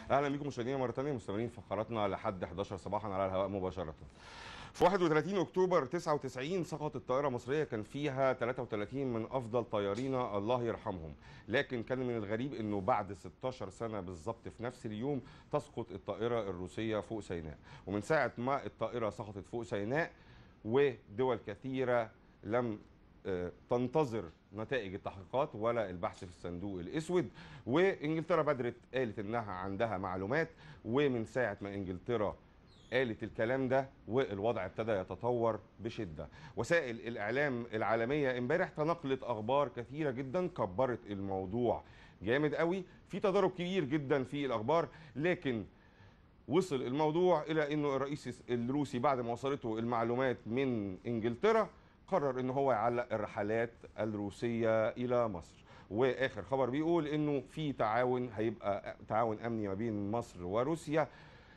اهلا بكم مشاهدينا مره ثانيه مستمرين في فقراتنا لحد 11 صباحا على الهواء مباشره في 31 اكتوبر 99 سقطت طائره مصريه كان فيها 33 من افضل طيارينا الله يرحمهم لكن كان من الغريب انه بعد 16 سنه بالظبط في نفس اليوم تسقط الطائره الروسيه فوق سيناء ومن ساعه ما الطائره سقطت فوق سيناء ودول كثيره لم آه، تنتظر نتائج التحقيقات ولا البحث في الصندوق الاسود وانجلترا بدرت قالت انها عندها معلومات ومن ساعه ما انجلترا قالت الكلام ده والوضع ابتدى يتطور بشده وسائل الاعلام العالميه امبارح تنقلت اخبار كثيره جدا كبرت الموضوع جامد قوي في تضارب كبير جدا في الاخبار لكن وصل الموضوع الى انه الرئيس الروسي بعد ما وصلته المعلومات من انجلترا قرر ان هو يعلق الرحلات الروسيه الى مصر واخر خبر بيقول انه في تعاون هيبقى تعاون امني ما بين مصر وروسيا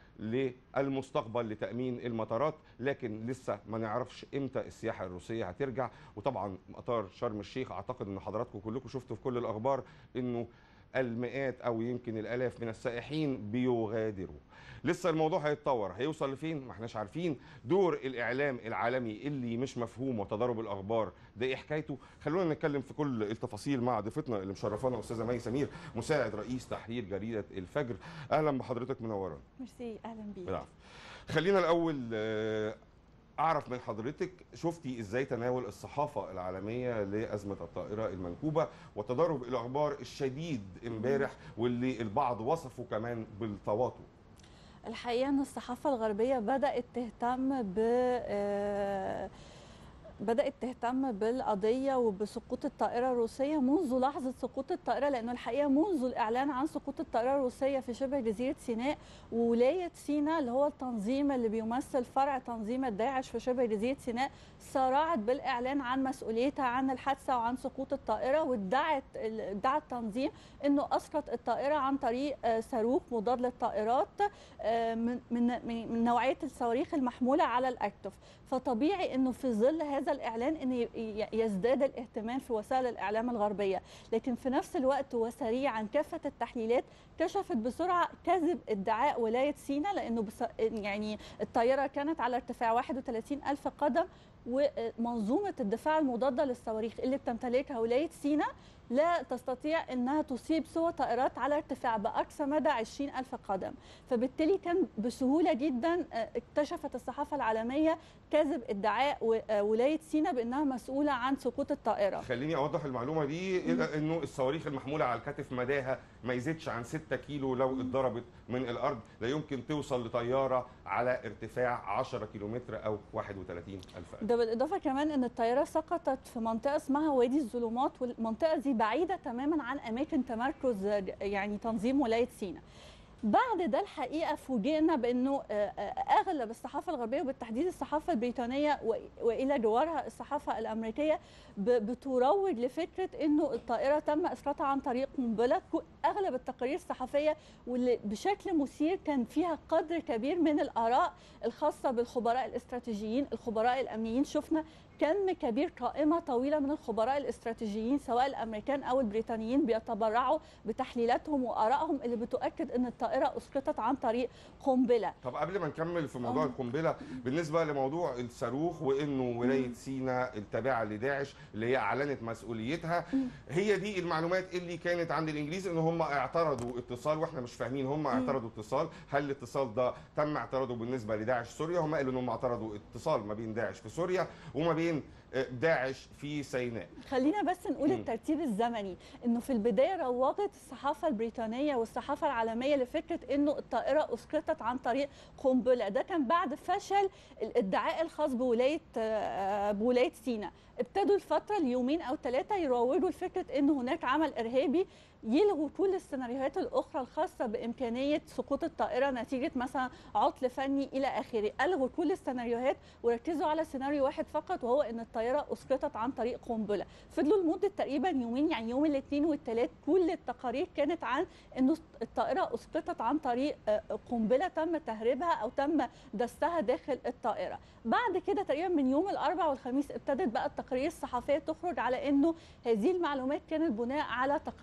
للمستقبل لتامين المطارات لكن لسه ما نعرفش امتى السياحه الروسيه هترجع وطبعا مطار شرم الشيخ اعتقد ان حضراتكم كلكم شفتوا في كل الاخبار انه المئات او يمكن الالاف من السائحين بيغادروا لسه الموضوع هيتطور هيوصل لفين ما احناش عارفين دور الاعلام العالمي اللي مش مفهوم وتضارب الاخبار ده ايه حكايته خلونا نتكلم في كل التفاصيل مع ضيفتنا اللي مشرفانا استاذه مي سمير مساعد رئيس تحرير جريده الفجر اهلا بحضرتك منورانا ميرسي اهلا بيك بالعفو خلينا الاول آه، اعرف من حضرتك شفتي ازاي تناول الصحافه العالميه لازمه الطائره المنكوبه وتضارب الاخبار الشديد امبارح واللي البعض وصفه كمان بالتواطؤ الحقيقه ان الصحافه الغربيه بدات تهتم ب آه، بدات تهتم بالقضيه وبسقوط الطائره الروسيه منذ لحظه سقوط الطائره لانه الحقيقه منذ الاعلان عن سقوط الطائره الروسيه في شبه جزيره سيناء وولايه سيناء اللي هو التنظيم اللي بيمثل فرع تنظيم الداعش في شبه جزيره سيناء سارعت بالاعلان عن مسؤوليتها عن الحادثه وعن سقوط الطائره وادعت ادعى التنظيم انه اسقط الطائره عن طريق آه، صاروخ مضاد للطائرات آه، من من من نوعيه الصواريخ المحموله على الاكتف فطبيعي انه في ظل هذا الاعلان ان ي- ي- يزداد الاهتمام في وسائل الاعلام الغربيه لكن في نفس الوقت وسريعا كافه التحليلات كشفت بسرعه كذب ادعاء ولايه سيناء لانه بس يعني الطائره كانت على ارتفاع 31 الف قدم ومنظومه الدفاع المضاده للصواريخ اللي بتمتلكها ولايه سيناء لا تستطيع انها تصيب سوى طائرات على ارتفاع باقصى مدى 20 الف قدم فبالتالي كان بسهوله جدا آه، اكتشفت الصحافه العالميه كذب ادعاء و- آه، ولايه سيناء بانها مسؤوله عن سقوط الطائره خليني اوضح المعلومه دي الى انه الصواريخ المحموله على الكتف مداها ما يزيدش عن 6 كيلو لو اتضربت من الارض لا يمكن توصل لطياره على ارتفاع 10 كيلومتر او 31 الف ده بالاضافه كمان ان الطياره سقطت في منطقه اسمها وادي الظلمات والمنطقه دي بعيده تماما عن اماكن تمركز آه، يعني تنظيم ولايه سيناء بعد ده الحقيقه فوجئنا بانه آه، آه، اغلب الصحافه الغربيه وبالتحديد الصحافه البريطانيه و- والى جوارها الصحافه الامريكيه ب- بتروج لفكره انه الطائره تم اسقاطها عن طريق قنبله كو- اغلب التقارير الصحفيه واللي بشكل مثير كان فيها قدر كبير من الاراء الخاصه بالخبراء الاستراتيجيين الخبراء الامنيين شفنا كم كبير قائمه طويله من الخبراء الاستراتيجيين سواء الامريكان او البريطانيين بيتبرعوا بتحليلاتهم وارائهم اللي بتؤكد ان الطائره اسقطت عن طريق قنبله طب قبل ما نكمل في موضوع آه. القنبله بالنسبه لموضوع الصاروخ وانه ولايه سيناء التابعه لداعش اللي هي اعلنت مسؤوليتها هي دي المعلومات اللي كانت عند الانجليز ان هم اعترضوا اتصال واحنا مش فاهمين هم اعترضوا اتصال هل الاتصال ده تم اعتراضه بالنسبه لداعش سوريا هم قالوا ان هم اعترضوا اتصال ما بين داعش في سوريا وما بين آه، داعش في سيناء خلينا بس نقول مم. الترتيب الزمني انه في البدايه روجت الصحافه البريطانيه والصحافه العالميه لفكره انه الطائره اسقطت عن طريق قنبله ده كان بعد فشل الادعاء الخاص بولايه آه، بولايه سيناء ابتدوا الفتره اليومين او ثلاثه يروجوا لفكره ان هناك عمل ارهابي يلغوا كل السيناريوهات الاخرى الخاصه بامكانيه سقوط الطائره نتيجه مثلا عطل فني الى اخره الغوا كل السيناريوهات وركزوا على سيناريو واحد فقط وهو ان الطائره اسقطت عن طريق قنبله فضلوا لمده تقريبا يومين يعني يوم الاثنين والثلاث كل التقارير كانت عن انه الطائره اسقطت عن طريق آه، قنبله تم تهريبها او تم دسها داخل الطائره بعد كده تقريبا من يوم الاربعاء والخميس ابتدت بقى التقارير الصحفيه تخرج على انه هذه المعلومات كانت بناء على تقارير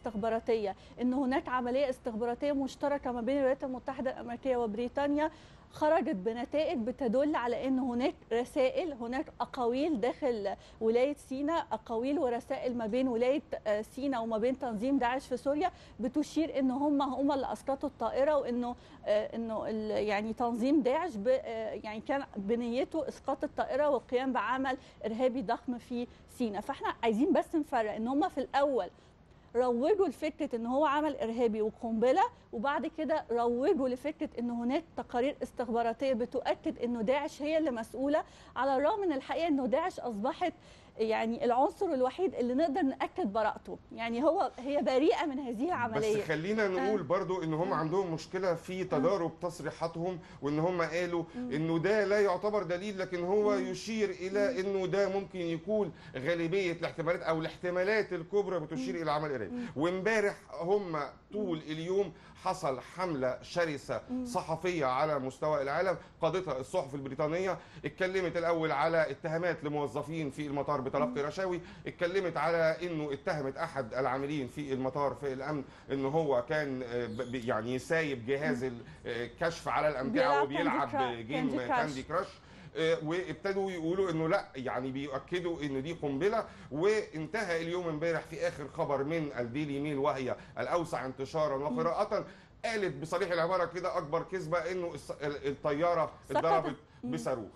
استخباراتيه ان هناك عمليه استخباراتيه مشتركه ما بين الولايات المتحده الامريكيه وبريطانيا خرجت بنتائج بتدل على ان هناك رسائل هناك اقاويل داخل ولايه سيناء اقاويل ورسائل ما بين ولايه سيناء وما بين تنظيم داعش في سوريا بتشير ان هم هم اللي اسقطوا الطائره وانه انه يعني تنظيم داعش يعني كان بنيته اسقاط الطائره والقيام بعمل ارهابي ضخم في سيناء فاحنا عايزين بس نفرق ان هم في الاول روجوا لفكره ان هو عمل ارهابي وقنبله وبعد كده روجوا لفكره ان هناك تقارير استخباراتيه بتؤكد انه داعش هي اللي مسؤوله على الرغم من الحقيقه انه داعش اصبحت يعني العنصر الوحيد اللي نقدر ناكد براءته يعني هو هي بريئه من هذه العمليه بس خلينا نقول برضو ان هم عندهم مشكله في تضارب تصريحاتهم وان هم قالوا انه ده لا يعتبر دليل لكن هو يشير الى انه ده ممكن يكون غالبيه الاحتمالات او الاحتمالات الكبرى بتشير الى عمل ارهابي وامبارح هم طول اليوم حصل حملة شرسة صحفية على مستوى العالم قادتها الصحف البريطانية اتكلمت الأول على اتهامات لموظفين في المطار بتلقي رشاوي اتكلمت على انه اتهمت احد العاملين في المطار في الامن انه هو كان يعني سايب جهاز الكشف على الامتعه وبيلعب جيم كاندي كراش وابتدوا يقولوا انه لا يعني بيؤكدوا ان دي قنبله وانتهى اليوم امبارح في اخر خبر من الديلي ميل وهي الاوسع انتشارا وقراءه قالت بصريح العباره كده اكبر كذبه انه الطياره اتضربت بصاروخ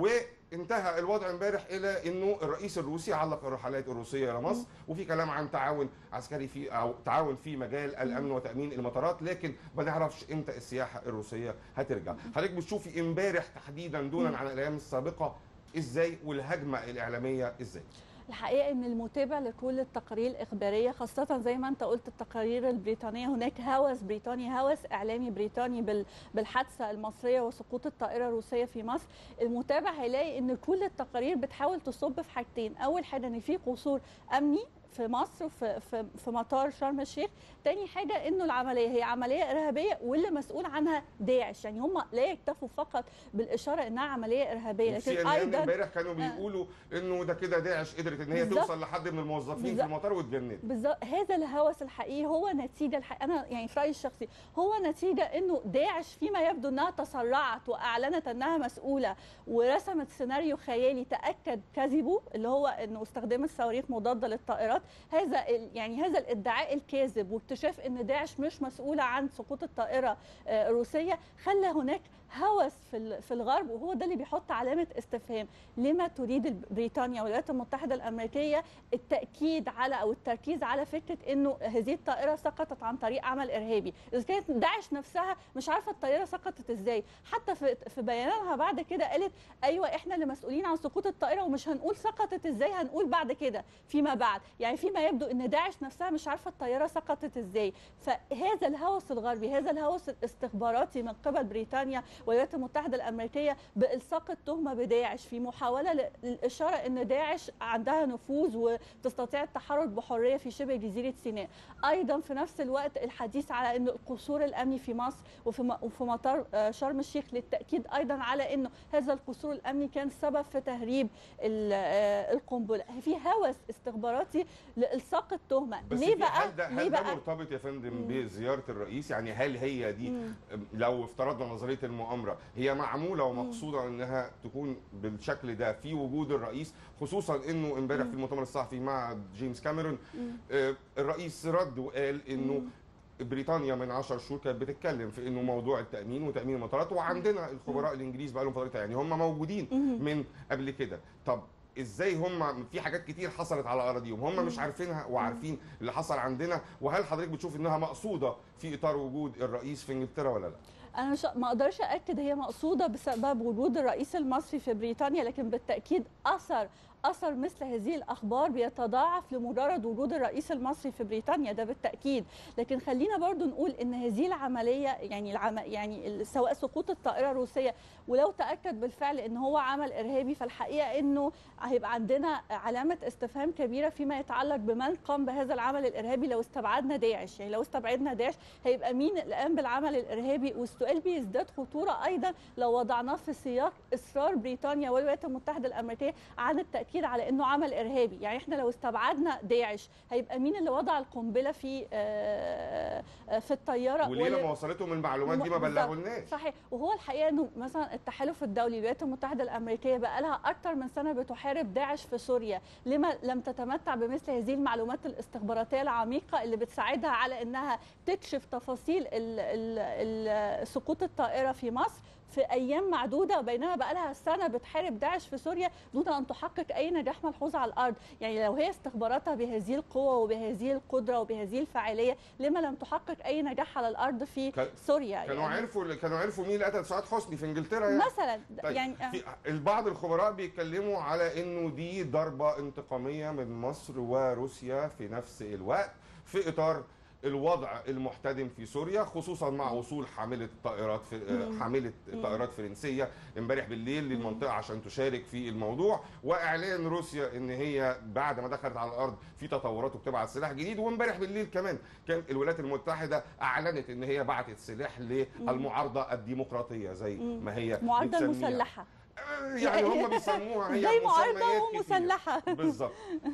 وانتهى الوضع امبارح الى انه الرئيس الروسي علق الرحلات الروسيه الى مصر وفي كلام عن تعاون عسكري في او تعاون في مجال الامن وتامين المطارات لكن ما نعرفش امتى السياحه الروسيه هترجع حضرتك بتشوفي امبارح تحديدا دونا عن الايام السابقه ازاي والهجمه الاعلاميه ازاي الحقيقه ان المتابع لكل التقارير الاخباريه خاصه زي ما انت قلت التقارير البريطانيه هناك هوس بريطاني هوس اعلامي بريطاني بالحادثه المصريه وسقوط الطائره الروسيه في مصر المتابع هيلاقي ان كل التقارير بتحاول تصب في حاجتين اول حاجه ان في قصور امني في مصر في في, في مطار شرم الشيخ تاني حاجه انه العمليه هي عمليه ارهابيه واللي مسؤول عنها داعش يعني هم لا يكتفوا فقط بالاشاره انها عمليه ارهابيه لكن ايضا امبارح كانوا بيقولوا انه ده كده داعش قدرت ان هي بالزبط. توصل لحد من الموظفين بالزبط. في المطار وتجند بالظبط هذا الهوس الحقيقي هو نتيجه الحقيقة انا يعني في رايي الشخصي هو نتيجه انه داعش فيما يبدو انها تسرعت واعلنت انها مسؤوله ورسمت سيناريو خيالي تاكد كذبه اللي هو انه استخدمت صواريخ مضاده للطائرات هذا يعني هذا الادعاء الكاذب واكتشاف ان داعش مش مسؤوله عن سقوط الطائره الروسيه خلى هناك هوس في في الغرب وهو ده اللي بيحط علامه استفهام لما تريد بريطانيا والولايات المتحده الامريكيه التاكيد على او التركيز على فكره انه هذه الطائره سقطت عن طريق عمل ارهابي اذا كانت داعش نفسها مش عارفه الطائره سقطت ازاي حتى في في بياناتها بعد كده قالت ايوه احنا اللي مسؤولين عن سقوط الطائره ومش هنقول سقطت ازاي هنقول بعد كده فيما بعد يعني فيما يبدو ان داعش نفسها مش عارفه الطائره سقطت ازاي فهذا الهوس الغربي هذا الهوس الاستخباراتي من قبل بريطانيا والولايات المتحده الامريكيه بالصاق التهمه بداعش في محاوله للاشاره ان داعش عندها نفوذ وتستطيع التحرك بحريه في شبه جزيره سيناء ايضا في نفس الوقت الحديث على ان القصور الامني في مصر وفي وفي مطار شرم الشيخ للتاكيد ايضا على انه هذا القصور الامني كان سبب في تهريب القنبله في هوس استخباراتي لالصاق التهمه بس ليه بقى هل ده, هل ده مرتبط يا فندم بزياره الرئيس يعني هل هي دي مم. لو افترضنا نظريه المؤامره هي معموله ومقصوده انها تكون بالشكل ده في وجود الرئيس خصوصا انه امبارح في المؤتمر الصحفي مع جيمس كاميرون آه الرئيس رد وقال انه بريطانيا من 10 شهور كانت بتتكلم في انه موضوع التامين وتامين المطارات وعندنا الخبراء الانجليز بقى لهم فتره يعني هم موجودين من قبل كده طب ازاي هم في حاجات كتير حصلت على اراضيهم هم مش عارفينها وعارفين اللي حصل عندنا وهل حضرتك بتشوف انها مقصوده في اطار وجود الرئيس في انجلترا ولا لا انا مش ما اقدرش اكد هي مقصوده بسبب وجود الرئيس المصري في بريطانيا لكن بالتاكيد اثر اثر مثل هذه الاخبار بيتضاعف لمجرد وجود الرئيس المصري في بريطانيا ده بالتاكيد لكن خلينا برضو نقول ان هذه العمليه يعني العم يعني سواء سقوط الطائره الروسيه ولو تاكد بالفعل ان هو عمل ارهابي فالحقيقه انه هيبقى عندنا علامه استفهام كبيره فيما يتعلق بمن قام بهذا العمل الارهابي لو استبعدنا داعش يعني لو استبعدنا داعش هيبقى مين اللي قام بالعمل الارهابي السؤال بيزداد خطوره ايضا لو وضعناه في سياق اصرار بريطانيا والولايات المتحده الامريكيه عن التاكيد على انه عمل ارهابي يعني احنا لو استبعدنا داعش هيبقى مين اللي وضع القنبله في آه، آه، في الطياره وليه ولا- لما وصلتهم المعلومات دي ما بالظبط. بلغولناش صحيح وهو الحقيقه انه مثلا التحالف الدولي الولايات المتحده الامريكيه بقى لها اكثر من سنه بتحارب داعش في سوريا لما لم تتمتع بمثل هذه المعلومات الاستخباراتيه العميقه اللي بتساعدها على انها تكشف تفاصيل ال- ال- ال- سقوط الطائره في مصر في ايام معدوده بينما بقى لها سنه بتحارب داعش في سوريا دون ان تحقق اي نجاح ملحوظ على الارض يعني لو هي استخباراتها بهذه القوه وبهذه القدره وبهذه الفاعليه لما لم تحقق اي نجاح على الارض في كان- سوريا كانوا يعني عرفوا كانوا عرفوا مين اللي قتل سعاد حسني في انجلترا يعني مثلا طيب يعني في البعض الخبراء بيتكلموا على انه دي ضربه انتقاميه من مصر وروسيا في نفس الوقت في اطار الوضع المحتدم في سوريا خصوصا مع وصول حامله طائرات في مم. حامله مم. طائرات فرنسيه امبارح بالليل للمنطقه عشان تشارك في الموضوع واعلان روسيا ان هي بعد ما دخلت على الارض في تطورات وبتبعت سلاح جديد وامبارح بالليل كمان كان الولايات المتحده اعلنت ان هي بعتت سلاح للمعارضه الديمقراطيه زي مم. ما هي معارضه بتسميها. مسلحه يعني هم بيسموها هي زي معارضه مسميات كتير. ومسلحه بالظبط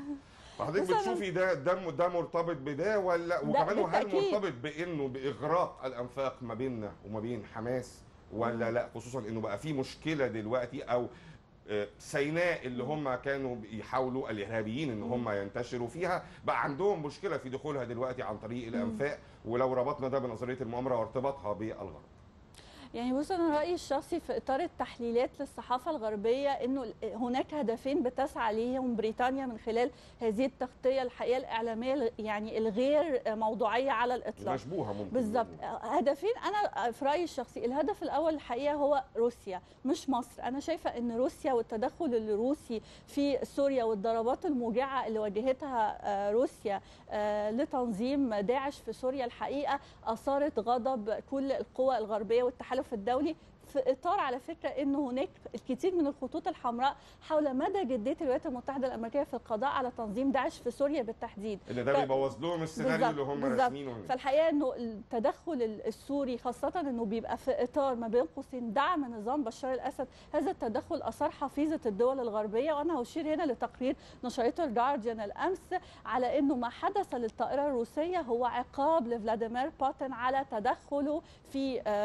فحضرتك مثلاً- بتشوفي ده ده ده مرتبط بده ولا وكمان هل بالتأكيد. مرتبط بانه باغراق الانفاق ما بيننا وما بين حماس ولا لا خصوصا انه بقى في مشكله دلوقتي او آه، سيناء اللي هم كانوا بيحاولوا الارهابيين ان هم ينتشروا فيها بقى عندهم مشكله في دخولها دلوقتي عن طريق الانفاق ولو ربطنا ده بنظريه المؤامره وارتباطها بالغرب يعني بص انا رايي الشخصي في اطار التحليلات للصحافه الغربيه انه هناك هدفين بتسعى ليهم بريطانيا من خلال هذه التغطيه الحقيقه الاعلاميه يعني الغير موضوعيه على الاطلاق مشبوهه ممكن بالظبط نقول. هدفين انا في رايي الشخصي الهدف الاول الحقيقه هو روسيا مش مصر انا شايفه ان روسيا والتدخل الروسي في سوريا والضربات الموجعه اللي واجهتها آه، روسيا آه، لتنظيم داعش في سوريا الحقيقه اثارت غضب كل القوى الغربيه والتحالف الدولي في اطار على فكره انه هناك الكثير من الخطوط الحمراء حول مدى جديه الولايات المتحده الامريكيه في القضاء على تنظيم داعش في سوريا بالتحديد ان ده ف- بيبوظ لهم السيناريو اللي هم بالظبط. راسمينه هنا. فالحقيقه انه التدخل السوري خاصه انه بيبقى في اطار ما بين قوسين دعم نظام بشار الاسد هذا التدخل اثار حفيظه الدول الغربيه وانا هشير هنا لتقرير نشرته الجارديان الامس على انه ما حدث للطائره الروسيه هو عقاب لفلاديمير بوتين على تدخله في آه،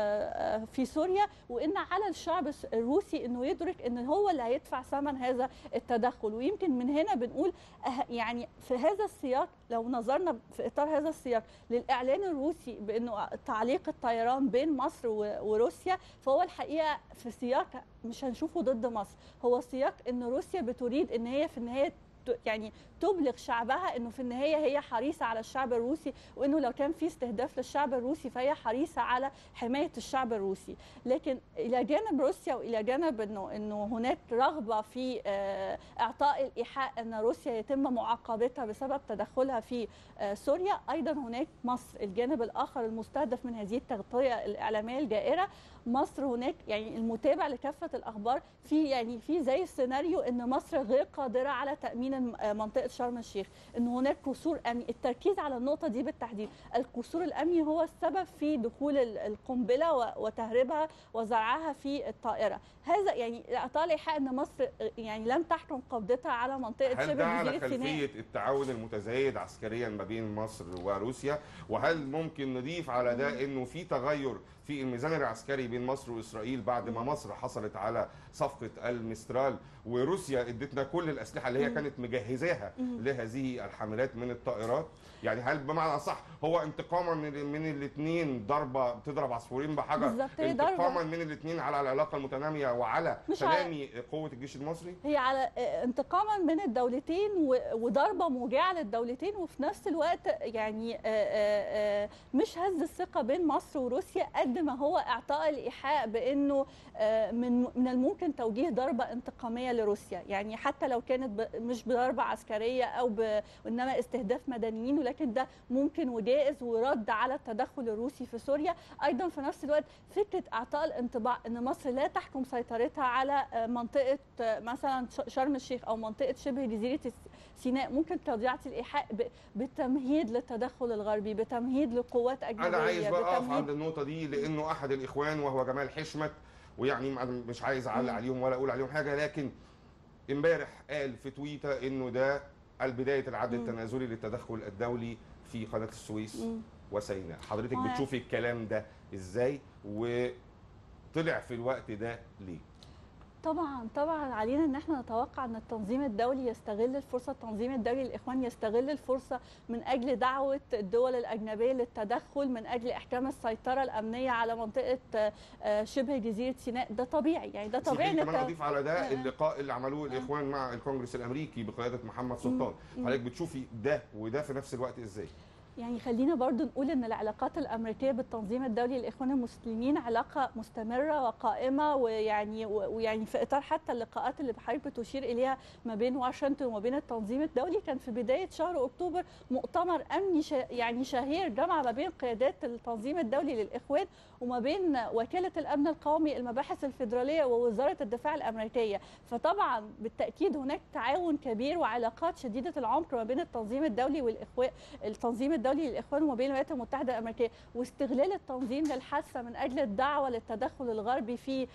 آه، في سوريا وان على الشعب الس- الروسي انه يدرك ان هو اللي هيدفع ثمن هذا التدخل ويمكن من هنا بنقول أه- يعني في هذا السياق لو نظرنا في اطار هذا السياق للاعلان الروسي بانه تعليق الطيران بين مصر و- وروسيا فهو الحقيقه في سياق مش هنشوفه ضد مصر هو سياق ان روسيا بتريد ان هي في النهايه ت- يعني تبلغ شعبها انه في النهايه هي حريصه على الشعب الروسي وانه لو كان في استهداف للشعب الروسي فهي حريصه على حمايه الشعب الروسي لكن الى جانب روسيا والى جانب انه انه هناك رغبه في آه، اعطاء الايحاء ان روسيا يتم معاقبتها بسبب تدخلها في آه، سوريا ايضا هناك مصر الجانب الاخر المستهدف من هذه التغطيه الاعلاميه الجائره مصر هناك يعني المتابع لكافه الاخبار في يعني في زي سيناريو ان مصر غير قادره على تامين الم- آه، منطقه شرم الشيخ ان هناك قصور امني التركيز على النقطه دي بالتحديد القصور الامني هو السبب في دخول ال- القنبله و- وتهريبها وزرعها في الطائره هذا يعني اعطاء الايحاء ان مصر آه، يعني لم تحرم قبضتها على منطقه هل شبه ده على جزيره سيناء خلفيه التعاون المتزايد عسكريا ما بين مصر وروسيا وهل ممكن نضيف على ده انه في تغير في الميزان العسكري بين مصر واسرائيل بعد ما مصر حصلت على صفقه المسترال وروسيا ادتنا كل الاسلحه اللي هي مم. كانت مجهزاها مم. لهذه الحملات من الطائرات يعني هل بمعنى صح هو انتقاما من من الاثنين ضربه بتضرب عصفورين بحجر بالظبط، هي ضربة. انتقاما من الاثنين على العلاقه المتناميه وعلى مش على- تنامي قوه الجيش المصري هي على انتقاما من الدولتين و- وضربه موجعه للدولتين وفي نفس الوقت يعني آه، آه، آه، مش هز الثقه بين مصر وروسيا قد ما هو اعطاء الايحاء بانه آه، من من الممكن توجيه ضربه انتقاميه لروسيا يعني حتى لو كانت ب- مش ب- بضربه عسكريه او ب... انما استهداف مدنيين ولكن ده ممكن وجائز ورد على التدخل الروسي في سوريا ايضا في نفس الوقت فكره اعطاء الانطباع ان مصر لا تحكم سيطرتها على منطقه مثلا شرم الشيخ او منطقه شبه جزيره سيناء ممكن تضييع الايحاء بتمهيد للتدخل الغربي بتمهيد لقوات اجنبيه انا عايز بقى اقف عند النقطه دي لانه احد الاخوان وهو جمال حشمت ويعني مش عايز اعلق عليهم ولا اقول عليهم حاجه لكن امبارح قال في تويتر انه ده البدايه العد التنازلي للتدخل الدولي في قناه السويس مم. وسيناء حضرتك آه. بتشوفي الكلام ده ازاي وطلع في الوقت ده ليه طبعا طبعا علينا ان احنا نتوقع ان التنظيم الدولي يستغل الفرصه التنظيم الدولي للاخوان يستغل الفرصه من اجل دعوه الدول الاجنبيه للتدخل من اجل احكام السيطره الامنيه على منطقه شبه جزيره سيناء ده طبيعي يعني ده طبيعي كمان اضيف على ده اللقاء اللي عملوه الاخوان مع الكونجرس الامريكي بقياده محمد سلطان حضرتك بتشوفي ده وده في نفس الوقت ازاي يعني خلينا برضو نقول ان العلاقات الامريكيه بالتنظيم الدولي للاخوان المسلمين علاقه مستمره وقائمه ويعني ويعني في اطار حتى اللقاءات اللي حضرتك بتشير اليها ما بين واشنطن وما بين التنظيم الدولي كان في بدايه شهر اكتوبر مؤتمر امني شا يعني شهير جمع ما بين قيادات التنظيم الدولي للاخوان وما بين وكاله الامن القومي المباحث الفدراليه ووزاره الدفاع الامريكيه فطبعا بالتاكيد هناك تعاون كبير وعلاقات شديده العمق ما بين التنظيم الدولي والاخوان التنظيم الدولي للاخوان وما بين الولايات المتحده الامريكيه واستغلال التنظيم للحث من اجل الدعوه للتدخل الغربي في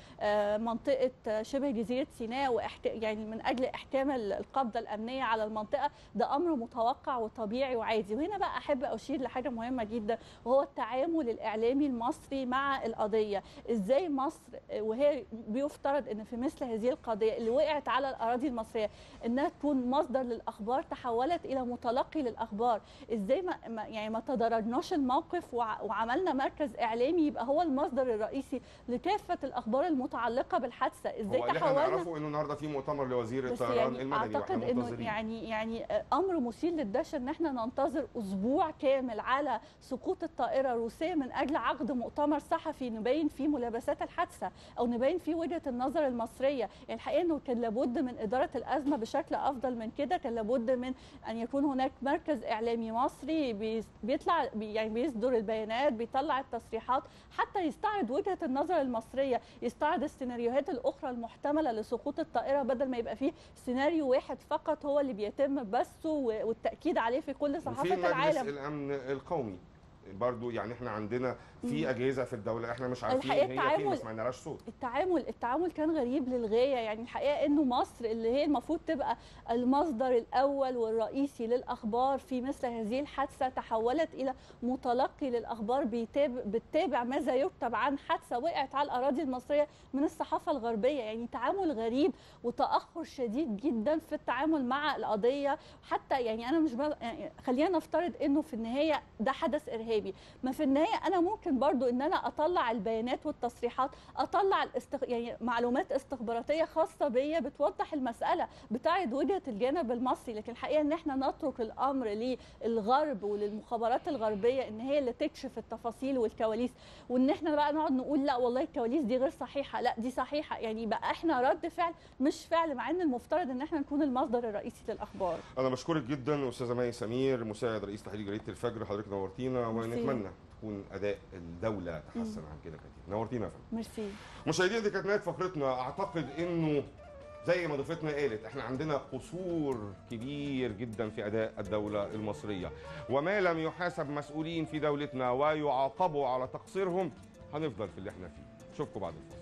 منطقه شبه جزيره سيناء وإحك... يعني من اجل احكام القبضه الامنيه على المنطقه ده امر متوقع وطبيعي وعادي وهنا بقى احب اشير لحاجه مهمه جدا وهو التعامل الاعلامي المصري مع القضيه ازاي مصر وهي بيفترض ان في مثل هذه القضيه اللي وقعت على الاراضي المصريه انها تكون مصدر للاخبار تحولت الى متلقي للاخبار ازاي ما يعني ما تدرجناش الموقف وعملنا مركز اعلامي يبقى هو المصدر الرئيسي لكافه الاخبار المتعلقه بالحادثه ازاي هو اللي احنا نعرفه انه النهارده في مؤتمر لوزير الطيران يعني المدني اعتقد انه يعني يعني امر مثير للدهشه ان احنا ننتظر اسبوع كامل على سقوط الطائره الروسيه من اجل عقد مؤتمر صحفي نبين فيه ملابسات الحادثه او نبين فيه وجهه النظر المصريه يعني الحقيقه انه كان لابد من اداره الازمه بشكل افضل من كده كان لابد من ان يكون هناك مركز اعلامي مصري بيطلع يعني بيصدر البيانات بيطلع التصريحات حتى يستعرض وجهه النظر المصريه يستعرض السيناريوهات الاخرى المحتمله لسقوط الطائره بدل ما يبقى فيه سيناريو واحد فقط هو اللي بيتم بثه والتاكيد عليه في كل صحافه العالم وفي الامن القومي برضو يعني احنا عندنا في مم. اجهزه في الدوله احنا مش عارفين الحقيقة هي فين التعامل- ما سمعناش صوت التعامل التعامل كان غريب للغايه يعني الحقيقه انه مصر اللي هي المفروض تبقى المصدر الاول والرئيسي للاخبار في مثل هذه الحادثه تحولت الى متلقي للاخبار بيتابع بتتابع ماذا يكتب عن حادثه وقعت على الاراضي المصريه من الصحافه الغربيه يعني تعامل غريب وتاخر شديد جدا في التعامل مع القضيه حتى يعني انا مش بل... يعني خلينا نفترض انه في النهايه ده حدث ارهابي ما في النهايه انا ممكن برضو ان انا اطلع البيانات والتصريحات اطلع الاستخ... يعني معلومات استخباراتيه خاصه بيا بتوضح المساله بتعرض وجهه الجانب المصري لكن الحقيقه ان احنا نترك الامر للغرب وللمخابرات الغربيه ان هي اللي تكشف التفاصيل والكواليس وان احنا بقى نقعد نقول لا والله الكواليس دي غير صحيحه لا دي صحيحه يعني بقى احنا رد فعل مش فعل مع ان المفترض ان احنا نكون المصدر الرئيسي للاخبار انا بشكرك جدا استاذه مي سمير مساعد رئيس تحرير جريده الفجر حضرتك نورتينا ميرسي. ونتمنى تكون اداء الدوله تحسن عن كده كتير نورتينا يا فندم ميرسي مشاهدينا دي كانت نهايه فقرتنا اعتقد انه زي ما ضيفتنا قالت احنا عندنا قصور كبير جدا في اداء الدوله المصريه وما لم يحاسب مسؤولين في دولتنا ويعاقبوا على تقصيرهم هنفضل في اللي احنا فيه اشوفكم بعد الفاصل